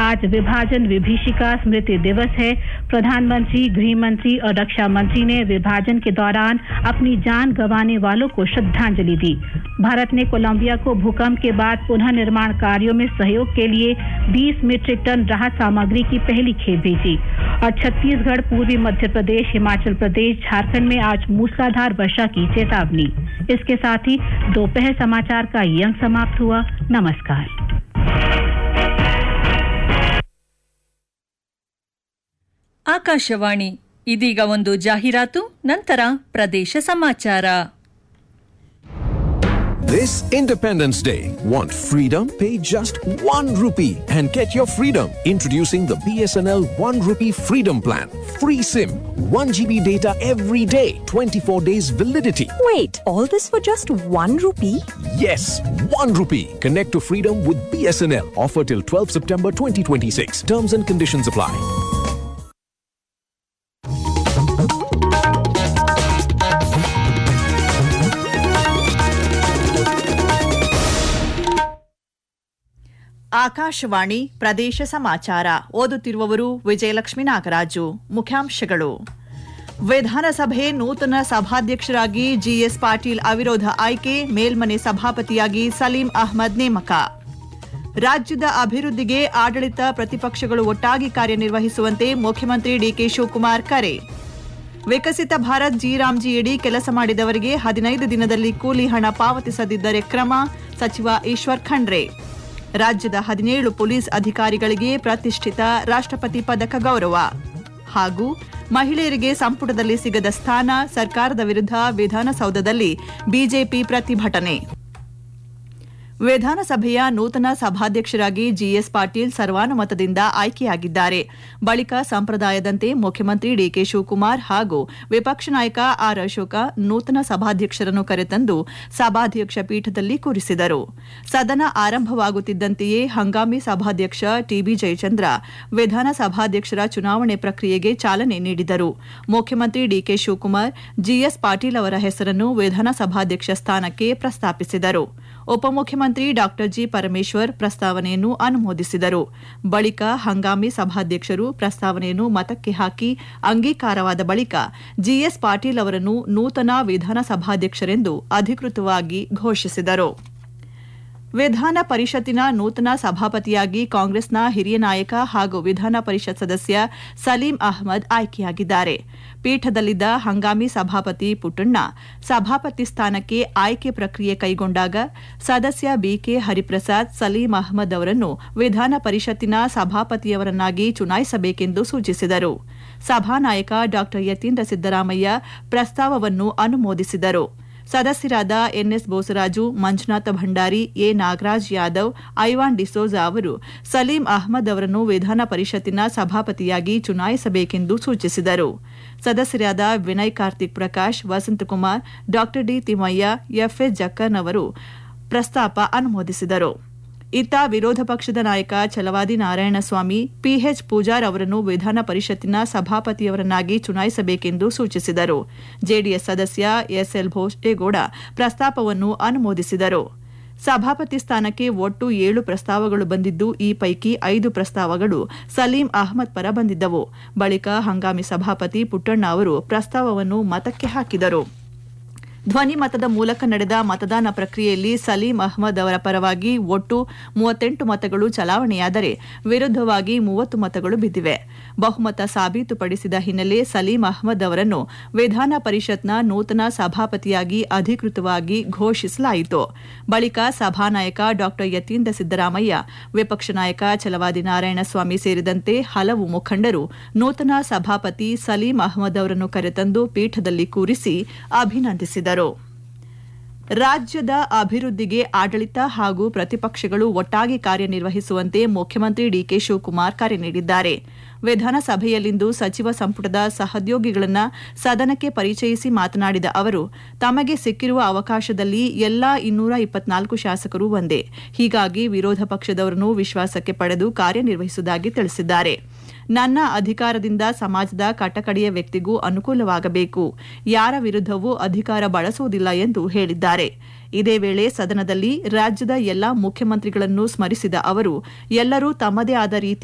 आज विभाजन विभीषिका स्मृति दिवस है प्रधानमंत्री गृह मंत्री और रक्षा मंत्री ने विभाजन के दौरान अपनी जान गंवाने वालों को श्रद्धांजलि दी भारत ने कोलंबिया को भूकंप के बाद पुनः निर्माण कार्यों में सहयोग के लिए 20 मीट्रिक टन राहत सामग्री की पहली खेप भेजी और छत्तीसगढ़ पूर्वी मध्य प्रदेश हिमाचल प्रदेश झारखंड में आज मूसलाधार वर्षा की चेतावनी इसके साथ ही दोपहर समाचार का ये अंक समाप्त हुआ नमस्कार ಆಕಾಶವಾಣಿ ಇದೀಗ ಒಂದು ಜಾಹೀರಾತು ನಂತರ ಪ್ರದೇಶ ಸಮಾಚಾರ This Independence Day, want freedom? Pay just one rupee and get your freedom. Introducing the BSNL 1 rupee freedom plan. Free SIM, 1 GB data every day, 24 days validity. Wait, all this for just one rupee? Yes, 1 rupee. Connect to freedom with BSNL. Offer till 12 September 2026. Terms and conditions apply. Akashvani ಪ್ರದೇಶ ಸಮಾಚಾರ ಓದುತ್ತಿರುವವರು ವಿಜಯಲಕ್ಷ್ಮಿ ನಾಗರಾಜು ಮುಖ್ಯಾಂಶಗಳು ವಿಧಾನಸಭೆ ನೂತನ ಸಭಾಧ್ಯಕ್ಷರಾಗಿ GS Patil ಅವಿರೋಧ ಆಯ್ಕೆ ಮೇಲ್ಮನೆ ಸಭಾಪತಿಯಾಗಿ ಸಲೀಂ ಅಹ್ಮದ್ ನೇಮಕ ರಾಜ್ಯದ ಅಭಿವೃದ್ಧಿಗೆ ಆಡಳಿತ ಪ್ರತಿಪಕ್ಷಗಳು ಒಟ್ಟಾಗಿ ಕಾರ್ಯನಿರ್ವಹಿಸುವಂತೆ ಮುಖ್ಯಮಂತ್ರಿ ಡಿಕೆ ಶಿವಕುಮಾರ್ ಕರೆ ವಿಕಸಿತ ಭಾರತ್ ಜಿರಾಮ್ಜಿಯಡಿ ಕೆಲಸ ಮಾಡಿದವರಿಗೆ ಹದಿನೈದು ದಿನದಲ್ಲಿ ಕೂಲಿ ಹಣ ಪಾವತಿಸದಿದ್ದರೆ ಕ್ರಮ ಸಚಿವ ಈಶ್ವರ್ ಖಂಡ್ರೆ ರಾಜ್ಯದ ಹದಿನೇಳು ಪೊಲೀಸ್ ಅಧಿಕಾರಿಗಳಿಗೆ ಪ್ರತಿಷ್ಠಿತ ರಾಷ್ಟ್ರಪತಿ ಪದಕ ಗೌರವ ಹಾಗೂ ಮಹಿಳೆಯರಿಗೆ ಸಂಪುಟದಲ್ಲಿ ಸಿಗದ ಸ್ಥಾನ ಸರ್ಕಾರದ ವಿರುದ್ಧ ವಿಧಾನಸೌಧದಲ್ಲಿ ಬಿಜೆಪಿ ಪ್ರತಿಭಟನೆ ವಿಧಾನಸಭೆಯ ನೂತನ ಸಭಾಧ್ಯಕ್ಷರಾಗಿ ಜಿಎಸ್ ಪಾಟೀಲ್ ಸರ್ವಾನುಮತದಿಂದ ಆಯ್ಕೆಯಾಗಿದ್ದಾರೆ ಬಳಿಕ ಸಂಪ್ರದಾಯದಂತೆ ಮುಖ್ಯಮಂತ್ರಿ ಡಿಕೆ ಶಿವಕುಮಾರ್ ಹಾಗೂ ವಿಪಕ್ಷ ನಾಯಕ ಆರ್ ಅಶೋಕ ನೂತನ ಸಭಾಧ್ಯಕ್ಷರನ್ನು ಕರೆತಂದು ಸಭಾಧ್ಯಕ್ಷ ಪೀಠದಲ್ಲಿ ಕೂರಿಸಿದರು ಸದನ ಆರಂಭವಾಗುತ್ತಿದ್ದಂತೆಯೇ ಹಂಗಾಮಿ ಸಭಾಧ್ಯಕ್ಷ ಟಿಬಿ ಜಯಚಂದ್ರ ವಿಧಾನಸಭಾಧ್ಯಕ್ಷರ ಚುನಾವಣೆ ಪ್ರಕ್ರಿಯೆಗೆ ಚಾಲನೆ ನೀಡಿದರು ಮುಖ್ಯಮಂತ್ರಿ ಡಿಕೆ ಶಿವಕುಮಾರ್ ಜಿಎಸ್ ಪಾಟೀಲ್ ಅವರ ಹೆಸರನ್ನು ವಿಧಾನಸಭಾಧ್ಯಕ್ಷ ಸ್ಥಾನಕ್ಕೆ ಪ್ರಸ್ತಾಪಿಸಿದರು ಉಪಮುಖ್ಯಮಂತ್ರಿ ಡಾ ಜಿ ಪರಮೇಶ್ವರ್ ಪ್ರಸ್ತಾವನೆಯನ್ನು ಅನುಮೋದಿಸಿದರು ಬಳಿಕ ಹಂಗಾಮಿ ಸಭಾಧ್ಯಕ್ಷರು ಪ್ರಸ್ತಾವನೆಯನ್ನು ಮತಕ್ಕೆ ಹಾಕಿ ಅಂಗೀಕಾರವಾದ ಬಳಿಕ ಜಿಎಸ್ ಪಾಟೀಲ್ ಅವರನ್ನು ನೂತನ ವಿಧಾನಸಭಾಧ್ಯಕ್ಷರೆಂದು ಅಧಿಕೃತವಾಗಿ ಘೋಷಿಸಿದರು ವಿಧಾನ ಪರಿಷತ್ತಿನ ನೂತನ ಸಭಾಪತಿಯಾಗಿ ಕಾಂಗ್ರೆಸ್ನ ಹಿರಿಯ ನಾಯಕ ಹಾಗೂ ವಿಧಾನ ಪರಿಷತ್ ಸದಸ್ಯ ಸಲೀಂ ಅಹ್ಮದ್ ಆಯ್ಕೆಯಾಗಿದ್ದಾರೆ ಪೀಠದಲ್ಲಿದ್ದ ಹಂಗಾಮಿ ಸಭಾಪತಿ ಪುಟ್ಟಣ್ಣ ಸಭಾಪತಿ ಸ್ಥಾನಕ್ಕೆ ಆಯ್ಕೆ ಪ್ರಕ್ರಿಯೆ ಕೈಗೊಂಡಾಗ ಸದಸ್ಯ ಬಿಕೆ ಹರಿಪ್ರಸಾದ್ ಸಲೀಂ ಅಹ್ಮದ್ ಅವರನ್ನು ವಿಧಾನ ಪರಿಷತ್ತಿನ ಸಭಾಪತಿಯವರನ್ನಾಗಿ ಚುನಾಯಿಸಬೇಕೆಂದು ಸೂಚಿಸಿದರು ಸಭಾನಾಯಕ ಡಾ ಯತೀಂದ್ರ ಸಿದ್ದರಾಮಯ್ಯ ಪ್ರಸ್ತಾವವನ್ನು ಅನುಮೋದಿಸಿದರು ಸದಸ್ಯರಾದ ಎನ್ಎಸ್ ಬೋಸರಾಜು ಮಂಜುನಾಥ ಭಂಡಾರಿ ಎ ನಾಗರಾಜ್ ಯಾದವ್ ಐವಾನ್ ಡಿಸೋಜಾ ಅವರು ಸಲೀಂ ಅಹ್ಮದ್ ಅವರನ್ನು ವಿಧಾನ ಪರಿಷತ್ತಿನ ಸಭಾಪತಿಯಾಗಿ ಚುನಾಯಿಸಬೇಕೆಂದು ಸೂಚಿಸಿದರು ಸದಸ್ಯರಾದ ವಿನಯ್ ಕಾರ್ತಿಕ್ ಪ್ರಕಾಶ್ ವಸಂತಕುಮಾರ್ ಡಾ ಡಿ ತಿಮ್ಮಯ್ಯ ಎಫ್ಎಸ್ ಜಕ್ಕನ್ ಅವರು ಪ್ರಸ್ತಾಪ ಅನುಮೋದಿಸಿದರು ಇತ್ತ ವಿರೋಧ ಪಕ್ಷದ ನಾಯಕ ಛಲವಾದಿ ನಾರಾಯಣಸ್ವಾಮಿ ಪಿಎಚ್ ಪೂಜಾರ್ ಅವರನ್ನು ವಿಧಾನ ಪರಿಷತ್ತಿನ ಸಭಾಪತಿಯವರನ್ನಾಗಿ ಚುನಾಯಿಸಬೇಕೆಂದು ಸೂಚಿಸಿದರು ಜೆಡಿಎಸ್ ಸದಸ್ಯ ಎಸ್ಎಲ್ ಭೋಜೇಗೌಡ ಪ್ರಸ್ತಾಪವನ್ನು ಅನುಮೋದಿಸಿದರು ಸಭಾಪತಿ ಸ್ಥಾನಕ್ಕೆ ಒಟ್ಟು ಏಳು ಪ್ರಸ್ತಾವಗಳು ಬಂದಿದ್ದು ಈ ಪೈಕಿ ಐದು ಪ್ರಸ್ತಾವಗಳು ಸಲೀಂ ಅಹ್ಮದ್ ಪರ ಬಂದಿದ್ದವು ಬಳಿಕ ಹಂಗಾಮಿ ಸಭಾಪತಿ ಪುಟ್ಟಣ್ಣ ಅವರು ಪ್ರಸ್ತಾವವನ್ನು ಮತಕ್ಕೆ ಹಾಕಿದರು ಧ್ವನಿ ಮತದ ಮೂಲಕ ನಡೆದ ಮತದಾನ ಪ್ರಕ್ರಿಯೆಯಲ್ಲಿ ಸಲೀಂ ಅಹ್ಮದ್ ಅವರ ಪರವಾಗಿ ಒಟ್ಟು ಮೂವತ್ತೆಂಟು ಮತಗಳು ಚಲಾವಣೆಯಾದರೆ ವಿರುದ್ಧವಾಗಿ ಮೂವತ್ತು ಮತಗಳು ಬಿದ್ದಿವೆ ಬಹುಮತ ಸಾಬೀತುಪಡಿಸಿದ ಹಿನ್ನೆಲೆ ಸಲೀಂ ಅಹ್ಮದ್ ಅವರನ್ನು ವಿಧಾನ ಪರಿಷತ್ನ ನೂತನ ಸಭಾಪತಿಯಾಗಿ ಅಧಿಕೃತವಾಗಿ ಘೋಷಿಸಲಾಯಿತು ಬಳಿಕ ಸಭಾನಾಯಕ ಡಾ ಯತೀಂದ್ರ ಸಿದ್ದರಾಮಯ್ಯ ವಿಪಕ್ಷ ನಾಯಕ ಛಲವಾದಿ ನಾರಾಯಣಸ್ವಾಮಿ ಸೇರಿದಂತೆ ಹಲವು ಮುಖಂಡರು ನೂತನ ಸಭಾಪತಿ ಸಲೀಂ ಅಹ್ಮದ್ ಅವರನ್ನು ಕರೆತಂದು ಪೀಠದಲ್ಲಿ ಕೂರಿಸಿ ಅಭಿನಂದಿಸಿದರು ರಾಜ್ಯದ ಅಭಿವೃದ್ಧಿಗೆ ಆಡಳಿತ ಹಾಗೂ ಪ್ರತಿಪಕ್ಷಗಳು ಒಟ್ಟಾಗಿ ಕಾರ್ಯನಿರ್ವಹಿಸುವಂತೆ ಮುಖ್ಯಮಂತ್ರಿ ಡಿಕೆ ಶಿವಕುಮಾರ್ ಕರೆ ನೀಡಿದ್ದಾರೆ ವಿಧಾನಸಭೆಯಲ್ಲಿಂದು ಸಚಿವ ಸಂಪುಟದ ಸಹೋದ್ಯೋಗಿಗಳನ್ನು ಸದನಕ್ಕೆ ಪರಿಚಯಿಸಿ ಮಾತನಾಡಿದ ಅವರು ತಮಗೆ ಸಿಕ್ಕಿರುವ ಅವಕಾಶದಲ್ಲಿ ಎಲ್ಲಾ ಇನ್ನೂರ ಇಪ್ಪತ್ನಾಲ್ಕು ಶಾಸಕರು ಒಂದೇ ಹೀಗಾಗಿ ವಿರೋಧ ಪಕ್ಷದವರನ್ನು ವಿಶ್ವಾಸಕ್ಕೆ ಪಡೆದು ಕಾರ್ಯನಿರ್ವಹಿಸುವುದಾಗಿ ತಿಳಿಸಿದ್ದಾರೆ ನನ್ನ ಅಧಿಕಾರದಿಂದ ಸಮಾಜದ ಕಟ್ಟಕಡೆಯ ವ್ಯಕ್ತಿಗೂ ಅನುಕೂಲವಾಗಬೇಕು ಯಾರ ವಿರುದ್ಧವೂ ಅಧಿಕಾರ ಬಳಸುವುದಿಲ್ಲ ಎಂದು ಹೇಳಿದ್ದಾರೆ ಇದೇ ವೇಳೆ ಸದನದಲ್ಲಿ ರಾಜ್ಯದ ಎಲ್ಲಾ ಮುಖ್ಯಮಂತ್ರಿಗಳನ್ನು ಸ್ಮರಿಸಿದ ಅವರು ಎಲ್ಲರೂ ತಮ್ಮದೇ ಆದ ರೀತಿ